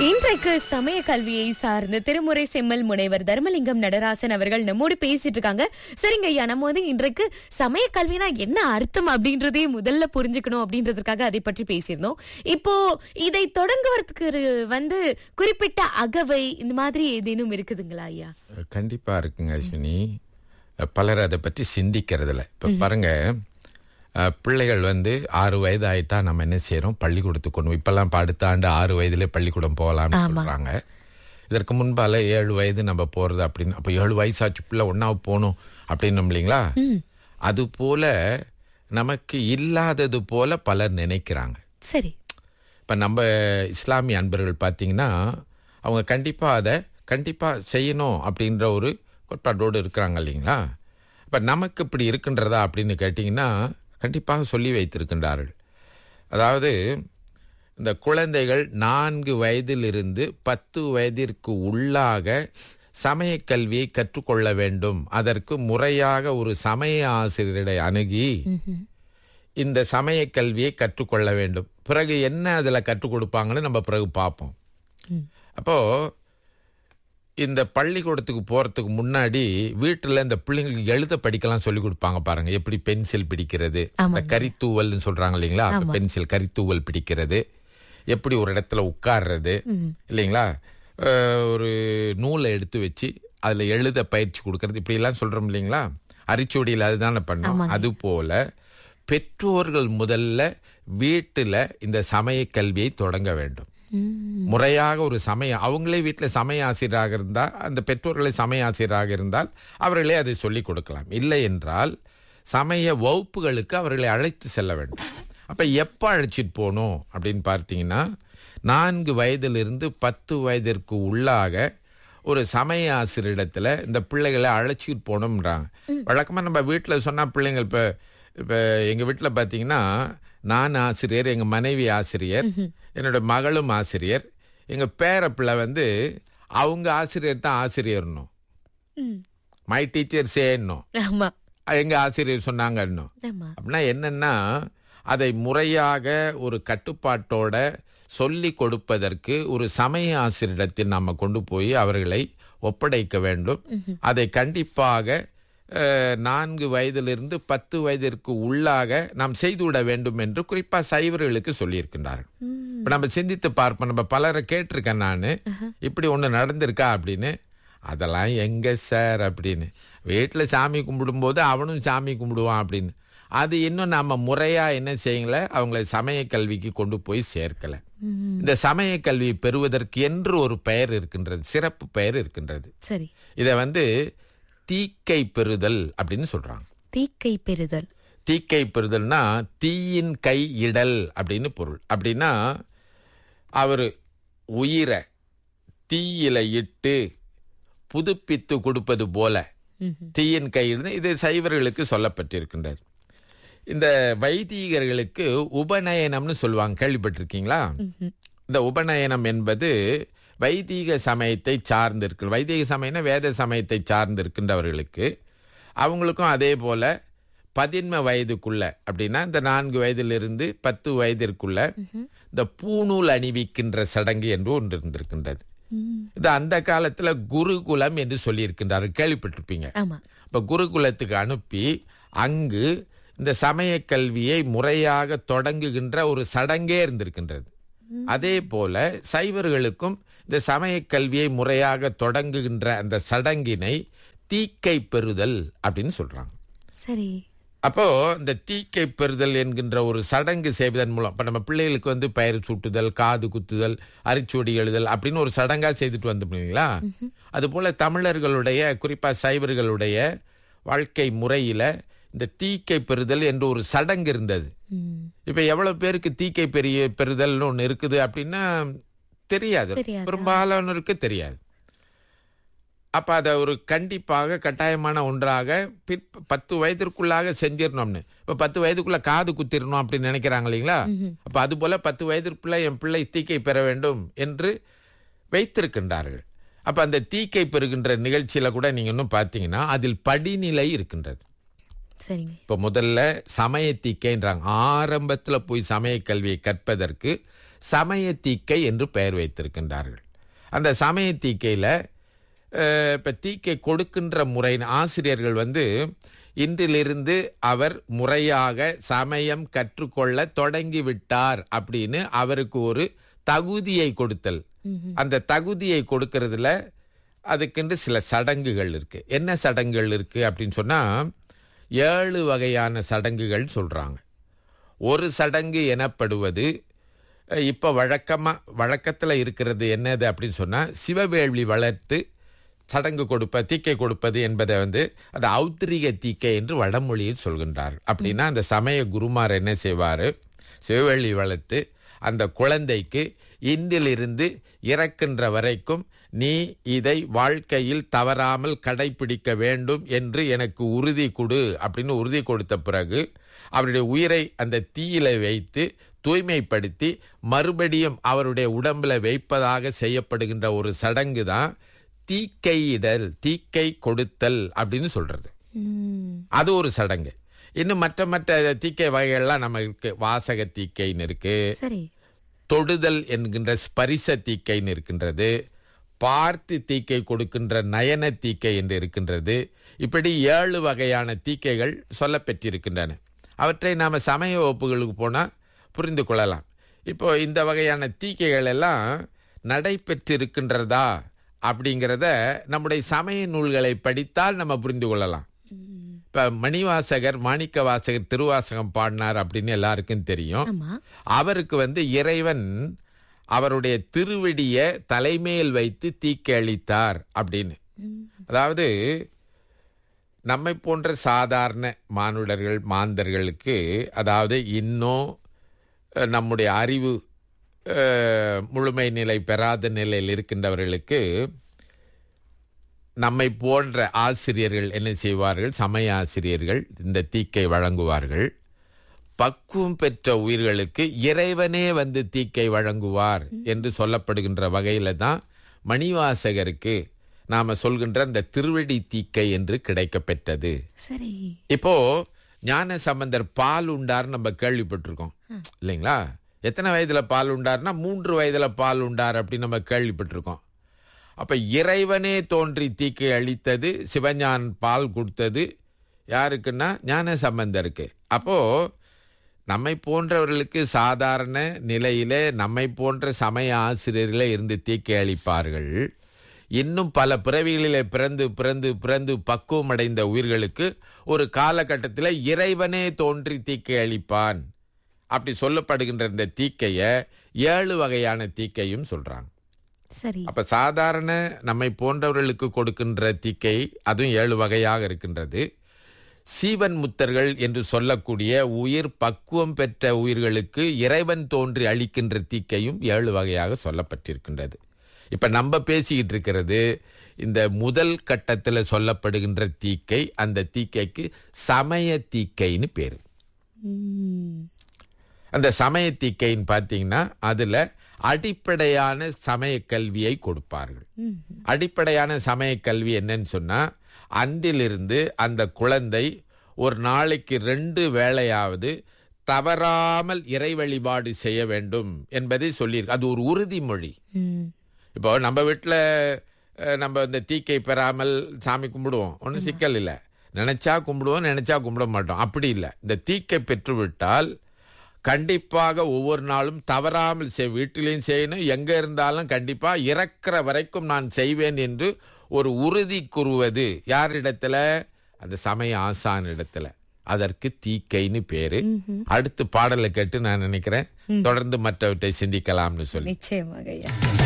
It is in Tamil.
இன்றைக்கு சமய கல்வியை சார்ந்து திருமுறை செம்மல் முனைவர் தர்மலிங்கம் நடராசன் அவர்கள் நம்மோடு பேசிட்டு இருக்காங்க சரிங்க ஐயா நம்ம வந்து இன்றைக்கு சமய கல்வினா என்ன அர்த்தம் அப்படின்றதே முதல்ல புரிஞ்சுக்கணும் அப்படின்றதுக்காக அதை பற்றி பேசியிருந்தோம் இப்போ இதை தொடங்குவதற்கு ஒரு- வந்து குறிப்பிட்ட அகவை இந்த மாதிரி ஏதேனும் இருக்குதுங்களா ஐயா கண்டிப்பா இருக்குங்க அஸ்வினி பலர் அதை பற்றி சிந்திக்கிறதில்ல இப்ப பாருங்க அஹ், பிள்ளைகள் வந்து ஆறு வயது ஆயிட்டா நம்ம என்ன செய்யறோம் பள்ளிக்கூடத்துக்கு கொண்டு போய் இப்பெல்லாம் இப்ப அடுத்த ஆண்டு ஆறு வயதிலே பள்ளிக்கூடம் போகலாம்னு சொல்றாங்க இதற்கு முன்பால ஏழு வயது நம்ம போறது அப்படின்னு அப்ப ஏழு வயசாச்சு பிள்ளை ஒன்னாவது போகணும் அப்படின்னு இல்லைங்களா அது போல நமக்கு இல்லாதது போல பலர் நினைக்கிறாங்க சரி இப்போ நம்ம இஸ்லாமிய அன்பர்கள் பார்த்தீங்கன்னா அவங்க கண்டிப்பாக அதை கண்டிப்பாக செய்யணும் அப்படின்ற ஒரு கோட்பாட்டோடு இருக்கிறாங்க இல்லைங்களா இப்போ நமக்கு இப்படி இருக்கின்றதா அப்படின்னு கேட்டிங்கன்னா கண்டிப்பாக சொல்லி வைத்திருக்கின்றார்கள் அதாவது இந்த குழந்தைகள் நான்கு வயதிலிருந்து பத்து வயதிற்கு உள்ளாக சமய கல்வியை கற்றுக்கொள்ள வேண்டும் அதற்கு முறையாக ஒரு சமய ஆசிரியரை அணுகி இந்த சமய கல்வியை கற்றுக்கொள்ள வேண்டும் பிறகு என்ன அதுல கற்றுக் கொடுப்பாங்கன்னு நம்ம பிறகு பார்ப்போம் அப்போ இந்த பள்ளிக்கூடத்துக்கு போறதுக்கு முன்னாடி வீட்டுல இந்த பிள்ளைங்களுக்கு எழுத படிக்கலாம் சொல்லி கொடுப்பாங்க பாருங்க எப்படி பென்சில் பிடிக்கிறது இந்த கரித்தூவல்னு சொல்றாங்க இல்லைங்களா பென்சில் கரித்தூவல் பிடிக்கிறது எப்படி ஒரு இடத்துல உட்கார்றது இல்லைங்களா அஹ், ஒரு நூலை எடுத்து வச்சு அதுல எழுத பயிற்சி கொடுக்கறது இப்படி எல்லாம் சொல்றோம் இல்லைங்களா அரிச்சுவடியில் அதுதானே பண்ணோம் அது போல பெற்றோர்கள் முதல்ல வீட்டுல இந்த சமய கல்வியை தொடங்க வேண்டும் முறையாக ஒரு சமய அவங்களே வீட்டில் சமய ஆசிரியராக இருந்தால் அந்த பெற்றோர்களே சமய ஆசிரியராக இருந்தால் அவர்களே அதை சொல்லிக் கொடுக்கலாம் இல்லை என்றால் சமய வகுப்புகளுக்கு அவர்களை அழைத்து செல்ல வேண்டும் அப்ப எப்போ அழைச்சிட்டு போகணும் அப்படின்னு பார்த்தீங்கன்னா நான்கு வயதிலிருந்து பத்து வயதிற்கு உள்ளாக ஒரு சமய ஆசிரியரிடத்துல இந்த பிள்ளைகளை அழைச்சிட்டு போகணும்ன்றாங்க வழக்கமா நம்ம வீட்டில் சொன்னா பிள்ளைங்க இப்ப இப்ப எங்க வீட்டில் பார்த்தீங்கன்னா நான் ஆசிரியர் எங்க மனைவி ஆசிரியர் என்னோட மகளும் ஆசிரியர் எங்க பேர பிள்ளை வந்து அவங்க ஆசிரியர் தான் ஆசிரியர்னும் மை டீச்சர் சேன்னும் ஆமா எங்க ஆசிரியர் சொன்னாங்கன்னும் ஆமா அப்படின்னா என்னன்னா அதை முறையாக ஒரு கட்டுப்பாட்டோட சொல்லி கொடுப்பதற்கு ஒரு சமய ஆசிரியரிடத்தில் நாம கொண்டு போய் அவர்களை ஒப்படைக்க வேண்டும் அதை கண்டிப்பாக அஹ், நான்கு வயதிலிருந்து பத்து வயதிற்கு உள்ளாக நாம் செய்துவிட வேண்டும் என்று குறிப்பா சைவர்களுக்கு சொல்லியிருக்கின்றார்கள் இப்ப நம்ம சிந்தித்து பார்ப்போம் நம்ம பலரை கேட்டிருக்கேன் நான் இப்படி ஒண்ணு நடந்திருக்கா அப்படின்னு அதெல்லாம் எங்க சார் அப்படின்னு வீட்டில் சாமி கும்பிடும்போது அவனும் சாமி கும்பிடுவான் அப்படின்னு அது இன்னும் நாம முறையா என்ன செய்யல அவங்களை சமய கல்விக்கு கொண்டு போய் சேர்க்கல இந்த சமய கல்வியை பெறுவதற்கு என்று ஒரு பெயர் இருக்கின்றது சிறப்பு பெயர் இருக்கின்றது சரி இதை வந்து தீக்கை பெறுதல் அப்படின்னு சொல்றாங்க தீக்கை பெறுதல் தீக்கை பெறுதல்னா தீயின் கை இடல் அப்படின்னு பொருள் அப்படின்னா அவர் உயிரை தீயில இட்டு புதுப்பித்து கொடுப்பது போல தீயின் கை இருந்து இது சைவர்களுக்கு சொல்லப்பட்டிருக்கின்றது இந்த வைதீகர்களுக்கு உபநயனம்னு சொல்லுவாங்க கேள்விப்பட்டிருக்கீங்களா இந்த உபநயனம் என்பது வைதீக சமயத்தை சார்ந்து இருக்கு வைதீக சமயம்னா வேத சமயத்தை சார்ந்து இருக்கின்றவர்களுக்கு அவங்களுக்கும் அதே போல பதின்ம வயதுக்குள்ள அப்படின்னா இந்த நான்கு வயதிலிருந்து பத்து வயதிற்குள்ள இந்த பூணூல் அணிவிக்கின்ற சடங்கு என்று ஒன்று இருந்திருக்கின்றது இது அந்த காலத்துல குருகுலம் என்று சொல்லியிருக்கின்றார் கேள்விப்பட்டிருப்பீங்க ஆமா இப்ப குருகுலத்துக்கு அனுப்பி அங்கு இந்த சமய கல்வியை முறையாக தொடங்குகின்ற ஒரு சடங்கே இருந்திருக்கின்றது அதே போல சைவர்களுக்கும் இந்த சமய கல்வியை முறையாக தொடங்குகின்ற அந்த சடங்கினை தீக்கை பெறுதல் அப்படின்னு சொல்றாங்க சரி அப்போ இந்த தீக்கை பெறுதல் என்கின்ற ஒரு சடங்கு செய்வதன் மூலம் இப்ப நம்ம பிள்ளைகளுக்கு வந்து பயிர் சூட்டுதல் காது குத்துதல் அரிச்சுவடி எழுதல் அப்படின்னு ஒரு சடங்கா செய்துட்டு வந்தோம் இல்லைங்களா அது போல தமிழர்களுடைய குறிப்பா சைவர்களுடைய வாழ்க்கை முறையில இந்த தீக்கை பெறுதல் என்ற ஒரு சடங்கு இருந்தது இப்ப எவ்வளவு பேருக்கு தீக்கை பெரிய பெறுதல்னு ஒண்ணு இருக்குது அப்படின்னா தெரியாது தெரியாது. பெரும்பாலானோருக்கு தெரியாது அப்ப அதை ஒரு கண்டிப்பாக கட்டாயமான ஒன்றாக பிற் பத்து வயதிற்குள்ளாக செஞ்சிடணும்னு இப்ப பத்து வயதுக்குள்ள காது குத்திரணும் அப்படின்னு நினைக்கிறாங்க இல்லைங்களா அப்ப அது போல பத்து வயதிற்குள்ள என் பிள்ளை தீக்கை பெற வேண்டும் என்று வைத்திருக்கின்றார்கள் அப்ப அந்த தீக்கை பெறுகின்ற நிகழ்ச்சியில கூட நீங்க இன்னும் பார்த்தீங்கன்னா அதில் படிநிலை இருக்கின்றது சரிங்க இப்ப முதல்ல சமய தீக்கைன்றாங்க ஆரம்பத்துல போய் சமய கல்வியை கற்பதற்கு சமய தீக்கை என்று பெயர் வைத்திருக்கின்றார்கள் அந்த சமய தீக்கையில் இப்போ தீக்கை கொடுக்கின்ற முறை ஆசிரியர்கள் வந்து இன்றிலிருந்து அவர் முறையாக சமயம் கற்றுக்கொள்ள தொடங்கிவிட்டார் அப்படின்னு அவருக்கு ஒரு தகுதியை கொடுத்தல் அந்த தகுதியை கொடுக்கறதுல அதுக்கென்று சில சடங்குகள் இருக்கு என்ன சடங்குகள் இருக்கு அப்படின்னு சொன்னா ஏழு வகையான சடங்குகள் சொல்றாங்க ஒரு சடங்கு எனப்படுவது அஹ், இப்ப வழக்கமா வழக்கத்துல இருக்கிறது என்னது அப்படின்னு சொன்னா சிவவேள்வி வளர்த்து சடங்கு கொடுப்ப தீக்கை கொடுப்பது என்பதை வந்து அது ஔத்திரிக தீக்கை என்று வடமொழியில் சொல்கின்றார் அப்படின்னா அந்த சமய குருமார் என்ன செய்வாரு சிவவேள்வி வளர்த்து அந்த குழந்தைக்கு இன்றிலிருந்து இறக்கின்ற வரைக்கும் நீ இதை வாழ்க்கையில் தவறாமல் கடைபிடிக்க வேண்டும் என்று எனக்கு உறுதி கொடு அப்படின்னு உறுதி கொடுத்த பிறகு அவருடைய உயிரை அந்த தீயில வைத்து தூய்மைப்படுத்தி மறுபடியும் அவருடைய உடம்புல வைப்பதாக செய்யப்படுகின்ற ஒரு சடங்கு தான் தீக்கையிடல் தீக்கை கொடுத்தல் அப்படின்னு சொல்றது ம். அது ஒரு சடங்கு இன்னும் மற்ற மற்ற தீக்கை வகைகள்லாம் நம்ம இருக்கு வாசக தீக்கைன்னு இருக்கு சரி தொடுதல் என்கின்ற ஸ்பரிச தீக்கைன்னு இருக்கின்றது பார்த்து தீக்கை கொடுக்கின்ற நயன தீக்கை என்று இருக்கின்றது இப்படி ஏழு வகையான தீக்கைகள் சொல்லப்பெற்றிருக்கின்றன அவற்றை நாம சமய வகுப்புகளுக்கு போனால் புரிந்து கொள்ளலாம் இப்போ இந்த வகையான தீக்கைகள் எல்லாம் நடைபெற்றிருக்கின்றதா அப்படிங்கிறத நம்முடைய சமய நூல்களை படித்தால் நம்ம புரிந்து கொள்ளலாம் இப்ப மணிவாசகர் மாணிக்க வாசகர் திருவாசகம் பாடினார் அப்படின்னு எல்லாருக்கும் தெரியும் ஆமா அவருக்கு வந்து இறைவன் அவருடைய திருவடிய தலைமையில் வைத்து தீக்கை அளித்தார் அப்படின்னு அதாவது நம்மை போன்ற சாதாரண மானுடர்கள் மாந்தர்களுக்கு அதாவது இன்னும் அஹ், நம்முடைய அறிவு அஹ், முழுமை நிலை பெறாத நிலையில் இருக்கின்றவர்களுக்கு நம்மை போன்ற ஆசிரியர்கள் என்ன செய்வார்கள் சமய ஆசிரியர்கள் இந்த தீக்கை வழங்குவார்கள் பக்குவம் பெற்ற உயிர்களுக்கு இறைவனே வந்து தீக்கை வழங்குவார் என்று சொல்லப்படுகின்ற வகையில தான் மணிவாசகருக்கு நாம சொல்கின்ற அந்த திருவடி தீக்கை என்று கிடைக்கப் பெற்றது சரி இப்போ ஞான சம்பந்தர் பால் உண்டார் நம்ம கேள்விப்பட்டிருக்கோம் இல்லைங்களா எத்தனை வயதுல பால் உண்டார்னா மூன்று வயதுல பால் உண்டார் அப்படின்னு நம்ம கேள்விப்பட்டிருக்கோம் அப்ப இறைவனே தோன்றி தீக்கை அளித்தது சிவஞான் பால் கொடுத்தது யாருக்குன்னா ஞான சம்பந்தருக்கு அப்போ நம்மை போன்றவர்களுக்கு சாதாரண நிலையிலே நம்மை போன்ற சமய ஆசிரியர்களே இருந்து தீக்கை அளிப்பார்கள் இன்னும் பல பிறவிகளிலே பிறந்து பிறந்து பிறந்து பக்குவம் அடைந்த உயிர்களுக்கு ஒரு காலகட்டத்தில் இறைவனே தோன்றி தீக்கை அளிப்பான் அப்படி சொல்லப்படுகின்ற இந்த தீக்கைய ஏழு வகையான தீக்கையும் சொல்றாங்க சரி அப்ப சாதாரண நம்மை போன்றவர்களுக்கு கொடுக்கின்ற தீக்கை அதுவும் ஏழு வகையாக இருக்கின்றது சீவன் முத்தர்கள் என்று சொல்லக்கூடிய உயிர் பக்குவம் பெற்ற உயிர்களுக்கு இறைவன் தோன்றி அளிக்கின்ற தீக்கையும் ஏழு வகையாக சொல்லப்பட்டிருக்கின்றது இப்ப நம்ம பேசிக்கிட்டு இருக்கிறது இந்த முதல் கட்டத்தில் சொல்லப்படுகின்ற தீக்கை அந்த தீக்கைக்கு சமய தீக்கைன்னு பேரு ம். அந்த சமய தீக்கைன்னு பார்த்தீங்கன்னா அதுல அடிப்படையான சமய கல்வியை கொடுப்பார்கள் அடிப்படையான சமய கல்வி என்னன்னு சொன்னா அன்றிலிருந்து அந்த குழந்தை ஒரு நாளைக்கு ரெண்டு வேளையாவது தவறாமல் இறை வழிபாடு செய்ய வேண்டும் என்பதை சொல்லியிருக்கு அது ஒரு உறுதிமொழி ம். இப்போ நம்ம வீட்டில் நம்ம இந்த தீக்கை பெறாமல் சாமி கும்பிடுவோம் ஒன்றும் சிக்கல் இல்லை நினைச்சா கும்பிடுவோம் நினைச்சா கும்பிட மாட்டோம் அப்படி இல்லை இந்த தீக்கை பெற்றுவிட்டால் கண்டிப்பாக ஒவ்வொரு நாளும் தவறாமல் செய் வீட்டிலையும் செய்யணும் எங்க இருந்தாலும் கண்டிப்பா இறக்கிற வரைக்கும் நான் செய்வேன் என்று ஒரு உறுதி கூறுவது யாரிடத்துல அந்த சமய ஆசான் இடத்துல அதற்கு தீக்கைன்னு பேரு அடுத்து பாடலை கேட்டு நான் நினைக்கிறேன் தொடர்ந்து மற்றவற்றை சிந்திக்கலாம்னு சொல்லி நிச்சயமாக ஐயா